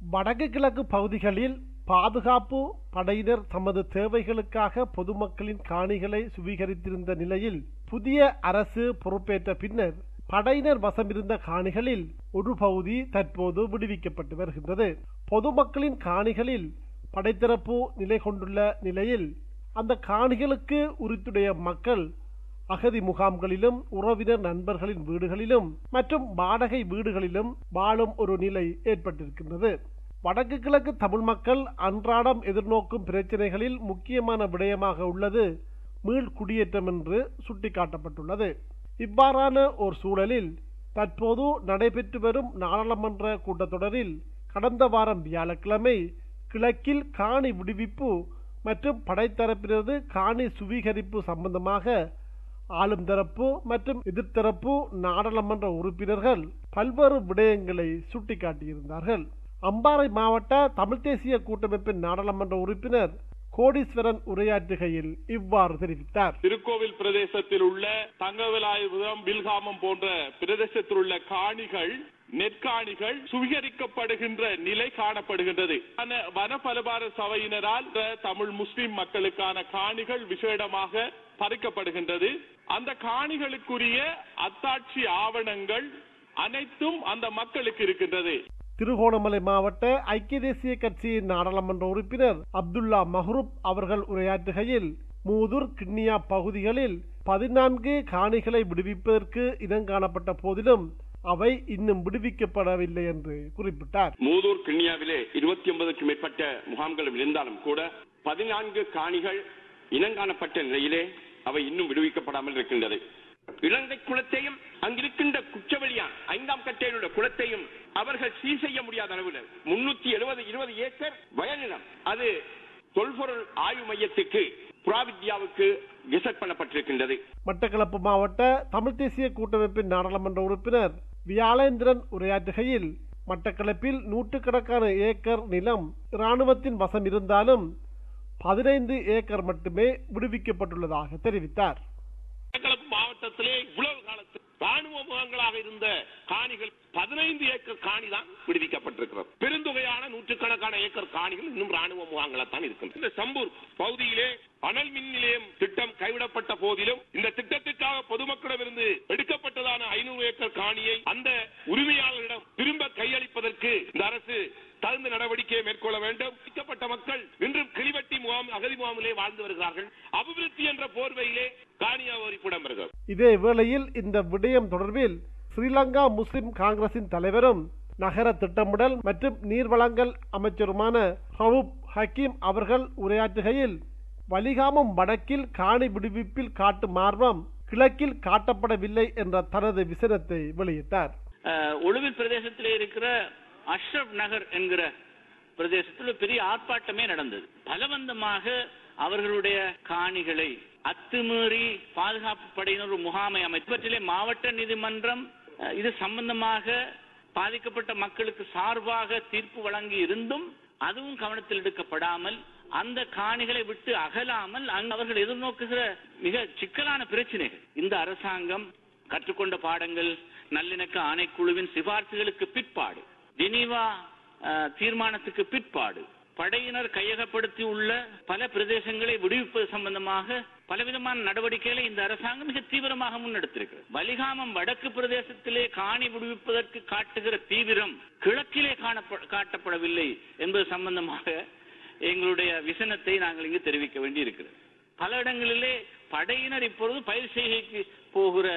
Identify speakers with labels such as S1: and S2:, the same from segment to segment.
S1: வடக்கு கிழக்கு பகுதிகளில் பாதுகாப்பு படையினர் தமது தேவைகளுக்காக பொதுமக்களின் காணிகளை சுவீகரித்திருந்த நிலையில் புதிய அரசு பொறுப்பேற்ற பின்னர் படையினர் வசமிருந்த காணிகளில் ஒரு பகுதி தற்போது விடுவிக்கப்பட்டு வருகின்றது பொதுமக்களின் காணிகளில் படைத்தரப்பு நிலை கொண்டுள்ள நிலையில் அந்த காணிகளுக்கு உரித்துடைய மக்கள் அகதி முகாம்களிலும் உறவினர் நண்பர்களின் வீடுகளிலும் மற்றும் வாடகை வீடுகளிலும் வாழும் ஒரு நிலை ஏற்பட்டிருக்கின்றது வடக்கு கிழக்கு தமிழ் மக்கள் அன்றாடம் எதிர்நோக்கும் பிரச்சனைகளில் முக்கியமான விடயமாக உள்ளது மீள் குடியேற்றம் என்று சுட்டிக்காட்டப்பட்டுள்ளது இவ்வாறான ஒரு சூழலில் தற்போது நடைபெற்று வரும் நாடாளுமன்ற கூட்டத்தொடரில் கடந்த வாரம் வியாழக்கிழமை கிழக்கில் காணி விடுவிப்பு மற்றும் படைத்தரப்பினரது காணி சுவீகரிப்பு சம்பந்தமாக ஆளும் தரப்பு மற்றும் எதிர்த்தரப்பு நாடாளுமன்ற உறுப்பினர்கள் பல்வேறு விடயங்களை சுட்டிக்காட்டியிருந்தார்கள் அம்பாறை மாவட்ட தமிழ் தேசிய கூட்டமைப்பின் நாடாளுமன்ற உறுப்பினர் கோடீஸ்வரன் உரையாற்றுகையில் இவ்வாறு தெரிவித்தார்
S2: திருக்கோவில் பிரதேசத்தில் உள்ள தங்கவிலாயுதம் வில்காமம் போன்ற பிரதேசத்தில் உள்ள காணிகள் நெற்காணிகள் சுவீகரிக்கப்படுகின்ற நிலை காணப்படுகின்றது அந்த வன பலபார சபையினரால் தமிழ் முஸ்லிம் மக்களுக்கான காணிகள் விசேடமாக பறிக்கப்படுகின்றது அந்த காணிகளுக்குரிய அத்தாட்சி ஆவணங்கள் அனைத்தும் அந்த மக்களுக்கு இருக்கின்றது
S1: திருகோணமலை மாவட்ட ஐக்கிய தேசிய கட்சியின் நாடாளுமன்ற உறுப்பினர் அப்துல்லா மஹ்ரூப் அவர்கள் உரையாற்றுகையில் மூதூர் கிண்ணியா பகுதிகளில் பதினான்கு காணிகளை விடுவிப்பதற்கு இனங்காணப்பட்ட போதிலும் அவை இன்னும் விடுவிக்கப்படவில்லை என்று குறிப்பிட்டார்
S3: மூதூர் கிண்ணியாவிலே இருபத்தி ஒன்பதுக்கும் மேற்பட்ட முகாம்கள் இருந்தாலும் கூட பதினான்கு காணிகள் இனங்காணப்பட்ட நிலையிலே அவை இன்னும் விடுவிக்கப்படாமல் இருக்கின்றது இலங்கை குளத்தையும் அங்கிருக்கின்ற குச்சவெளியான் ஐந்தாம் கட்டையிலுள்ள குளத்தையும் அவர்கள் சீர் செய்ய முடியாத அளவில் முன்னூத்தி எழுபது இருபது ஏக்கர் வயநிலம் அது தொல்பொருள் ஆய்வு மையத்துக்கு புராவித்யாவுக்கு கெசட் பண்ணப்பட்டிருக்கின்றது
S1: மட்டக்களப்பு மாவட்ட தமிழ் தேசிய கூட்டமைப்பின் நாடாளுமன்ற உறுப்பினர் வியாழேந்திரன் உரையாற்றுகையில் மட்டக்களப்பில் நூற்றுக்கணக்கான ஏக்கர் நிலம் இராணுவத்தின் வசம் இருந்தாலும் பதினைந்து ஏக்கர் மட்டுமே விடுவிக்கப்பட்டுள்ளதாக தெரிவித்தார்
S4: மட்டக்களப்பு மாவட்டத்திலே இவ்வளவு காலத்தில் ராணுவ முகங்களாக இருந்த காணிகள் பதினைந்து ஏக்கர் காணி தான் விடுவிக்கப்பட்டிருக்கிறது பெருந்தொகையான நூற்றுக்கணக்கான ஏக்கர் காணிகள் இன்னும் ராணுவ முகாங்களாக தான் இருக்கின்றன இந்த சம்பூர் பகுதியிலே அனல் மின் நிலையம் திட்டம் கைவிடப்பட்ட போதிலும் இந்த திட்டத்திற்காக பொதுமக்களிடமிருந்து எடுக்கப்பட்டதான ஐநூறு ஏக்கர் காணியை அந்த உரிமையாளரிடம் திரும்ப கையளிப்பதற்கு இந்த அரசு தகுந்த நடவடிக்கையை மேற்கொள்ள வேண்டும் பாதிக்கப்பட்ட மக்கள் இன்றும் கிளிவட்டி முகாம் அகதி முகாமிலே வாழ்ந்து வருகிறார்கள் அபிவிருத்தி என்ற போர்வையிலே காணியாவரிப்பு இடம்பெறுகிறது
S1: இதே வேளையில் இந்த விடயம் தொடர்பில் ஸ்ரீலங்கா முஸ்லிம் காங்கிரசின் தலைவரும் நகர திட்டமிடல் மற்றும் நீர்வளங்கள் அமைச்சருமான ரவுப் ஹக்கீம் அவர்கள் உரையாற்றுகையில் வலிகாமம் வடக்கில் காணி விடுவிப்பில் காட்டும் ஆர்வம் கிழக்கில் காட்டப்படவில்லை என்ற தனது விசனத்தை வெளியிட்டார்
S5: ஒழுவில் பிரதேசத்தில் இருக்கிற அஷ்ரப் நகர் என்கிற பிரதேசத்தில் பெரிய ஆர்ப்பாட்டமே நடந்தது பலவந்தமாக அவர்களுடைய காணிகளை அத்துமீறி பாதுகாப்பு படையினர் ஒரு முகாமை அமைப்பற்றிலே மாவட்ட நீதிமன்றம் இது சம்பந்தமாக பாதிக்கப்பட்ட மக்களுக்கு சார்பாக தீர்ப்பு வழங்கி இருந்தும் அதுவும் கவனத்தில் எடுக்கப்படாமல் அந்த காணிகளை விட்டு அகலாமல் அங்கு அவர்கள் எதிர்நோக்குகிற மிக சிக்கலான பிரச்சனைகள் இந்த அரசாங்கம் கற்றுக்கொண்ட பாடங்கள் நல்லிணக்க ஆணைக்குழுவின் சிபார்சுகளுக்கு பிற்பாடு ஜெனீவா தீர்மானத்துக்கு பிற்பாடு படையினர் கையகப்படுத்தி உள்ள பல பிரதேசங்களை விடுவிப்பது சம்பந்தமாக பலவிதமான நடவடிக்கைகளை இந்த அரசாங்கம் மிக தீவிரமாக முன்னெடுத்திருக்கிறது வலிகாமம் வடக்கு பிரதேசத்திலே காணி விடுவிப்பதற்கு காட்டுகிற தீவிரம் கிழக்கிலே காட்டப்படவில்லை என்பது சம்பந்தமாக எங்களுடைய விசனத்தை நாங்கள் இங்கு தெரிவிக்க வேண்டி இருக்கிறது பல இடங்களிலே படையினர் இப்பொழுது பயிர் செய்கைக்கு போகிற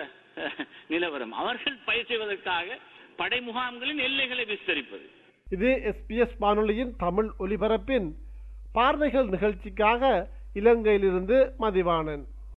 S5: நிலவரம் அவர்கள் பயிர் செய்வதற்காக படை முகாம்களின் எல்லைகளை விஸ்தரிப்பது
S1: இது எஸ்பிஎஸ் வானொலியின் தமிழ் ஒலிபரப்பின் பார்வைகள் நிகழ்ச்சிக்காக இலங்கையிலிருந்து மதிவாணன்